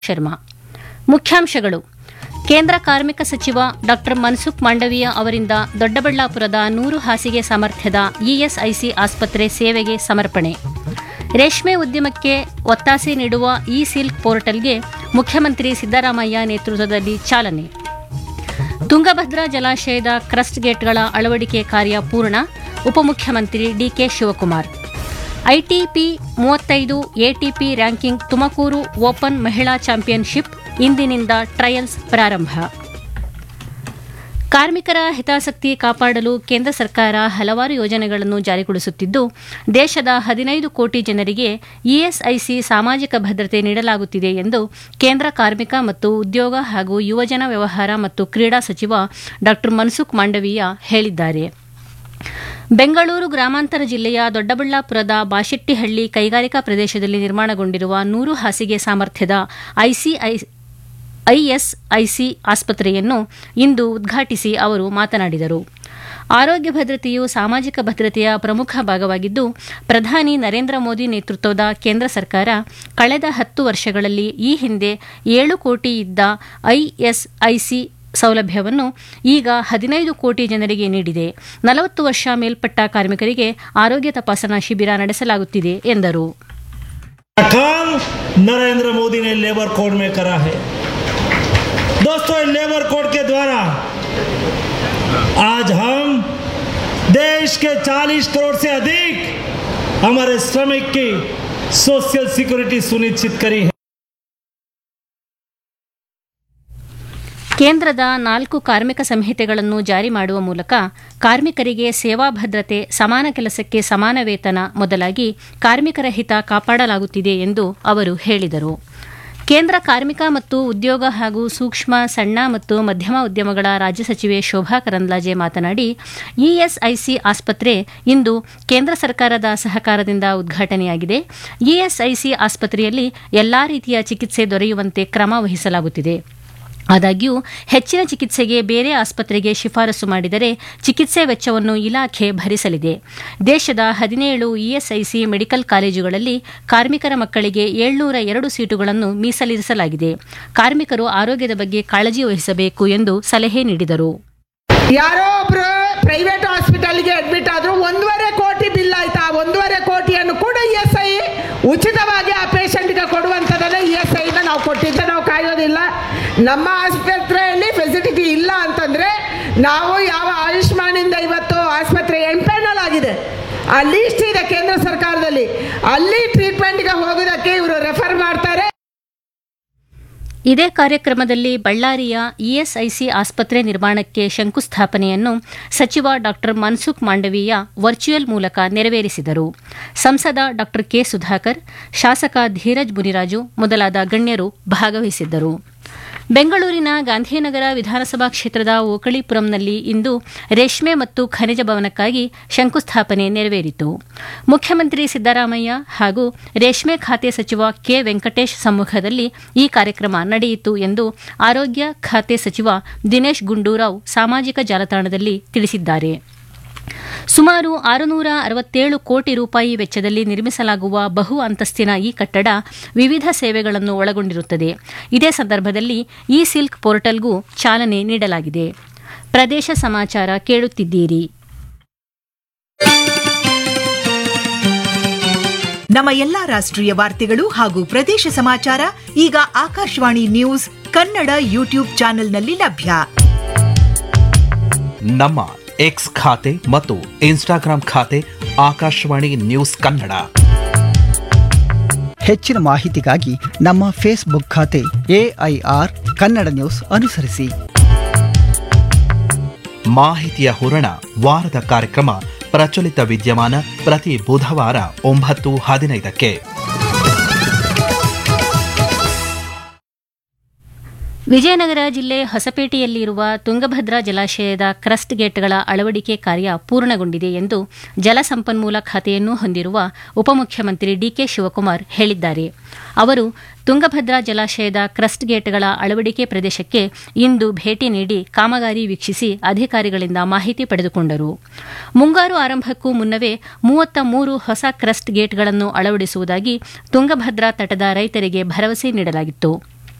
ಶರ್ಮಾ ಮುಖ್ಯಾಂಶಗಳು ಕೇಂದ್ರ ಕಾರ್ಮಿಕ ಸಚಿವ ಡಾ ಮನ್ಸುಖ್ ಮಾಂಡವೀಯ ಅವರಿಂದ ದೊಡ್ಡಬಳ್ಳಾಪುರದ ನೂರು ಹಾಸಿಗೆ ಸಾಮರ್ಥ್ಯದ ಇಎಸ್ಐಸಿ ಆಸ್ಪತ್ರೆ ಸೇವೆಗೆ ಸಮರ್ಪಣೆ ರೇಷ್ಮೆ ಉದ್ಯಮಕ್ಕೆ ಒತ್ತಾಸೆ ನೀಡುವ ಇ ಸಿಲ್ಕ್ ಪೋರ್ಟಲ್ಗೆ ಮುಖ್ಯಮಂತ್ರಿ ಸಿದ್ದರಾಮಯ್ಯ ನೇತೃತ್ವದಲ್ಲಿ ಚಾಲನೆ ತುಂಗಭದ್ರಾ ಜಲಾಶಯದ ಕ್ರಸ್ಟ್ ಗೇಟ್ಗಳ ಅಳವಡಿಕೆ ಕಾರ್ಯ ಪೂರ್ಣ ಉಪಮುಖ್ಯಮಂತ್ರಿ ಡಿಕೆ ಶಿವಕುಮಾರ್ ಐಟಿಪಿ ಮೂವತ್ತೈದು ಎಟಿಪಿ ರ್ಯಾಂಕಿಂಗ್ ತುಮಕೂರು ಓಪನ್ ಮಹಿಳಾ ಚಾಂಪಿಯನ್ಶಿಪ್ ಇಂದಿನಿಂದ ಟ್ರಯಲ್ಸ್ ಪ್ರಾರಂಭ ಕಾರ್ಮಿಕರ ಹಿತಾಸಕ್ತಿ ಕಾಪಾಡಲು ಕೇಂದ್ರ ಸರ್ಕಾರ ಹಲವಾರು ಯೋಜನೆಗಳನ್ನು ಜಾರಿಗೊಳಿಸುತ್ತಿದ್ದು ದೇಶದ ಹದಿನೈದು ಕೋಟಿ ಜನರಿಗೆ ಇಎಸ್ಐಸಿ ಸಾಮಾಜಿಕ ಭದ್ರತೆ ನೀಡಲಾಗುತ್ತಿದೆ ಎಂದು ಕೇಂದ್ರ ಕಾರ್ಮಿಕ ಮತ್ತು ಉದ್ಯೋಗ ಹಾಗೂ ಯುವಜನ ವ್ಯವಹಾರ ಮತ್ತು ಕ್ರೀಡಾ ಸಚಿವ ಡಾ ಮನ್ಸುಖ್ ಮಾಂಡವೀಯ ಹೇಳಿದ್ದಾರೆ ಬೆಂಗಳೂರು ಗ್ರಾಮಾಂತರ ಜಿಲ್ಲೆಯ ದೊಡ್ಡಬಳ್ಳಾಪುರದ ಬಾಶೆಟ್ಟಿಹಳ್ಳಿ ಕೈಗಾರಿಕಾ ಪ್ರದೇಶದಲ್ಲಿ ನಿರ್ಮಾಣಗೊಂಡಿರುವ ನೂರು ಹಾಸಿಗೆ ಸಾಮರ್ಥ್ಯದ ಐಸಿಐ ಐಎಸ್ಐಸಿ ಆಸ್ಪತ್ರೆಯನ್ನು ಇಂದು ಉದ್ಘಾಟಿಸಿ ಅವರು ಮಾತನಾಡಿದರು ಆರೋಗ್ಯ ಭದ್ರತೆಯು ಸಾಮಾಜಿಕ ಭದ್ರತೆಯ ಪ್ರಮುಖ ಭಾಗವಾಗಿದ್ದು ಪ್ರಧಾನಿ ನರೇಂದ್ರ ಮೋದಿ ನೇತೃತ್ವದ ಕೇಂದ್ರ ಸರ್ಕಾರ ಕಳೆದ ಹತ್ತು ವರ್ಷಗಳಲ್ಲಿ ಈ ಹಿಂದೆ ಏಳು ಕೋಟಿ ಇದ್ದ ಐಎಸ್ಐಸಿ ಸೌಲಭ್ಯವನ್ನು ಈಗ ಹದಿನೈದು ಕೋಟಿ ಜನರಿಗೆ ನೀಡಿದೆ ನಲವತ್ತು ವರ್ಷ ಮೇಲ್ಪಟ್ಟ ಕಾರ್ಮಿಕರಿಗೆ ಆರೋಗ್ಯ ತಪಾಸಣಾ ಶಿಬಿರ ನಡೆಸಲಾಗುತ್ತಿದೆ ಎಂದರು काम नरेंद्र मोदी ने लेबर कोड में करा है दोस्तों इस लेबर कोड के द्वारा आज हम देश के 40 करोड़ से अधिक हमारे श्रमिक की सोशल सिक्योरिटी सुनिश्चित करी है ಕೇಂದ್ರದ ನಾಲ್ಕು ಕಾರ್ಮಿಕ ಸಂಹಿತೆಗಳನ್ನು ಜಾರಿ ಮಾಡುವ ಮೂಲಕ ಕಾರ್ಮಿಕರಿಗೆ ಸೇವಾ ಭದ್ರತೆ ಸಮಾನ ಕೆಲಸಕ್ಕೆ ಸಮಾನ ವೇತನ ಮೊದಲಾಗಿ ಕಾರ್ಮಿಕರ ಹಿತ ಕಾಪಾಡಲಾಗುತ್ತಿದೆ ಎಂದು ಅವರು ಹೇಳಿದರು ಕೇಂದ್ರ ಕಾರ್ಮಿಕ ಮತ್ತು ಉದ್ಯೋಗ ಹಾಗೂ ಸೂಕ್ಷ್ಮ ಸಣ್ಣ ಮತ್ತು ಮಧ್ಯಮ ಉದ್ಯಮಗಳ ರಾಜ್ಯ ಸಚಿವೆ ಶೋಭಾ ಕರಂದ್ಲಾಜೆ ಮಾತನಾಡಿ ಇಎಸ್ಐಸಿ ಆಸ್ಪತ್ರೆ ಇಂದು ಕೇಂದ್ರ ಸರ್ಕಾರದ ಸಹಕಾರದಿಂದ ಉದ್ಘಾಟನೆಯಾಗಿದೆ ಇಎಸ್ಐಸಿ ಆಸ್ಪತ್ರೆಯಲ್ಲಿ ಎಲ್ಲಾ ರೀತಿಯ ಚಿಕಿತ್ಸೆ ದೊರೆಯುವಂತೆ ಕ್ರಮ ವಹಿಸಲಾಗುತ್ತಿದೆ ಆದಾಗ್ಯೂ ಹೆಚ್ಚಿನ ಚಿಕಿತ್ಸೆಗೆ ಬೇರೆ ಆಸ್ಪತ್ರೆಗೆ ಶಿಫಾರಸು ಮಾಡಿದರೆ ಚಿಕಿತ್ಸೆ ವೆಚ್ಚವನ್ನು ಇಲಾಖೆ ಭರಿಸಲಿದೆ ದೇಶದ ಹದಿನೇಳು ಇಎಸ್ಐಸಿ ಮೆಡಿಕಲ್ ಕಾಲೇಜುಗಳಲ್ಲಿ ಕಾರ್ಮಿಕರ ಮಕ್ಕಳಿಗೆ ಏಳ್ನೂರ ಎರಡು ಸೀಟುಗಳನ್ನು ಮೀಸಲಿರಿಸಲಾಗಿದೆ ಕಾರ್ಮಿಕರು ಆರೋಗ್ಯದ ಬಗ್ಗೆ ಕಾಳಜಿ ವಹಿಸಬೇಕು ಎಂದು ಸಲಹೆ ನೀಡಿದರು ಯಾರೋ ಒಬ್ರು ಪ್ರೈವೇಟ್ ಹಾಸ್ಪಿಟಲ್ಗೆ ಅಡ್ಮಿಟ್ ಆದ್ರು ಒಂದೂವರೆ ಕೋಟಿ ಬಿಲ್ ಆಯ್ತಾ ಆ ಒಂದೂವರೆ ಕೋಟಿಯನ್ನು ಕೂಡ ಇ ಎಸ್ ಐ ಉಚಿತವಾಗಿ ಆ ಪೇಷಂಟ್ಗೆ ಕೊಡುವಂಥದ್ದನ್ನ ಇ ಎಸ್ ಐನ ನಾವು ಕೊಟ್ಟಿದ್ದ ನಾವು ಕಾಯೋದಿಲ್ಲ ನಮ್ಮ ಆಸ್ಪತ್ರೆಯಲ್ಲಿ ಫೆಸಿಲಿಟಿ ಇಲ್ಲ ಅಂತಂದ್ರೆ ನಾವು ಯಾವ ಆಯುಷ್ಮಾನಿಂದ ಇವತ್ತು ಆಸ್ಪತ್ರೆ ಎಂಪೆನಲ್ ಆಗಿದೆ ಆ ಲೀಸ್ಟ್ ಇದೆ ಕೇಂದ್ರ ಸರ್ಕಾರದಲ್ಲಿ ಅಲ್ಲಿ ಟ್ರೀಟ್ಮೆಂಟ್ಗೆ ಹೋಗೋದಕ್ಕೆ ಇವರು ರೆಫರ್ ಮಾಡ್ತಾರೆ ಇದೇ ಕಾರ್ಯಕ್ರಮದಲ್ಲಿ ಬಳ್ಳಾರಿಯ ಇಎಸ್ಐಸಿ ಆಸ್ಪತ್ರೆ ನಿರ್ಮಾಣಕ್ಕೆ ಶಂಕುಸ್ಥಾಪನೆಯನ್ನು ಸಚಿವ ಡಾ ಮನ್ಸುಖ್ ಮಾಂಡವೀಯ ವರ್ಚುವಲ್ ಮೂಲಕ ನೆರವೇರಿಸಿದರು ಸಂಸದ ಡಾ ಕೆ ಸುಧಾಕರ್ ಶಾಸಕ ಧೀರಜ್ ಮುನಿರಾಜು ಮೊದಲಾದ ಗಣ್ಯರು ಭಾಗವಹಿಸಿದ್ದರು ಬೆಂಗಳೂರಿನ ಗಾಂಧಿನಗರ ವಿಧಾನಸಭಾ ಕ್ಷೇತ್ರದ ಓಕಳಿಪುರಂನಲ್ಲಿ ಇಂದು ರೇಷ್ಮೆ ಮತ್ತು ಖನಿಜ ಭವನಕ್ಕಾಗಿ ಶಂಕುಸ್ಥಾಪನೆ ನೆರವೇರಿತು ಮುಖ್ಯಮಂತ್ರಿ ಸಿದ್ದರಾಮಯ್ಯ ಹಾಗೂ ರೇಷ್ಮೆ ಖಾತೆ ಸಚಿವ ಕೆ ವೆಂಕಟೇಶ್ ಸಮ್ಮುಖದಲ್ಲಿ ಈ ಕಾರ್ಯಕ್ರಮ ನಡೆಯಿತು ಎಂದು ಆರೋಗ್ಯ ಖಾತೆ ಸಚಿವ ದಿನೇಶ್ ಗುಂಡೂರಾವ್ ಸಾಮಾಜಿಕ ಜಾಲತಾಣದಲ್ಲಿ ತಿಳಿಸಿದ್ದಾರೆ ಸುಮಾರು ಆರುನೂರ ಅರವತ್ತೇಳು ಕೋಟಿ ರೂಪಾಯಿ ವೆಚ್ಚದಲ್ಲಿ ನಿರ್ಮಿಸಲಾಗುವ ಬಹು ಅಂತಸ್ತಿನ ಈ ಕಟ್ಟಡ ವಿವಿಧ ಸೇವೆಗಳನ್ನು ಒಳಗೊಂಡಿರುತ್ತದೆ ಇದೇ ಸಂದರ್ಭದಲ್ಲಿ ಇ ಸಿಲ್ಕ್ ಪೋರ್ಟಲ್ಗೂ ಚಾಲನೆ ನೀಡಲಾಗಿದೆ ಪ್ರದೇಶ ಸಮಾಚಾರ ಕೇಳುತ್ತಿದ್ದೀರಿ ನಮ್ಮ ಎಲ್ಲಾ ರಾಷ್ಟ್ರೀಯ ವಾರ್ತೆಗಳು ಹಾಗೂ ಪ್ರದೇಶ ಸಮಾಚಾರ ಈಗ ಆಕಾಶವಾಣಿ ನ್ಯೂಸ್ ಕನ್ನಡ ಯೂಟ್ಯೂಬ್ ಚಾನೆಲ್ನಲ್ಲಿ ಲಭ್ಯ ನಮ್ಮ ಎಕ್ಸ್ ಖಾತೆ ಮತ್ತು ಇನ್ಸ್ಟಾಗ್ರಾಂ ಖಾತೆ ಆಕಾಶವಾಣಿ ನ್ಯೂಸ್ ಕನ್ನಡ ಹೆಚ್ಚಿನ ಮಾಹಿತಿಗಾಗಿ ನಮ್ಮ ಫೇಸ್ಬುಕ್ ಖಾತೆ ಎಐಆರ್ ಕನ್ನಡ ನ್ಯೂಸ್ ಅನುಸರಿಸಿ ಮಾಹಿತಿಯ ಹೂರಣ ವಾರದ ಕಾರ್ಯಕ್ರಮ ಪ್ರಚಲಿತ ವಿದ್ಯಮಾನ ಪ್ರತಿ ಬುಧವಾರ ಒಂಬತ್ತು ಹದಿನೈದಕ್ಕೆ ವಿಜಯನಗರ ಜಿಲ್ಲೆ ಹೊಸಪೇಟೆಯಲ್ಲಿರುವ ತುಂಗಭದ್ರಾ ಜಲಾಶಯದ ಕ್ರಸ್ಟ್ ಗೇಟ್ಗಳ ಅಳವಡಿಕೆ ಕಾರ್ಯ ಪೂರ್ಣಗೊಂಡಿದೆ ಎಂದು ಜಲಸಂಪನ್ಮೂಲ ಖಾತೆಯನ್ನು ಹೊಂದಿರುವ ಉಪಮುಖ್ಯಮಂತ್ರಿ ಡಿಕೆ ಶಿವಕುಮಾರ್ ಹೇಳಿದ್ದಾರೆ ಅವರು ತುಂಗಭದ್ರಾ ಜಲಾಶಯದ ಕ್ರಸ್ಟ್ ಗೇಟ್ಗಳ ಅಳವಡಿಕೆ ಪ್ರದೇಶಕ್ಕೆ ಇಂದು ಭೇಟಿ ನೀಡಿ ಕಾಮಗಾರಿ ವೀಕ್ಷಿಸಿ ಅಧಿಕಾರಿಗಳಿಂದ ಮಾಹಿತಿ ಪಡೆದುಕೊಂಡರು ಮುಂಗಾರು ಆರಂಭಕ್ಕೂ ಮುನ್ನವೇ ಮೂವತ್ತ ಮೂರು ಹೊಸ ಕ್ರಸ್ಟ್ ಗೇಟ್ಗಳನ್ನು ಅಳವಡಿಸುವುದಾಗಿ ತುಂಗಭದ್ರಾ ತಟದ ರೈತರಿಗೆ ಭರವಸೆ ನೀಡಲಾಗಿತ್ತು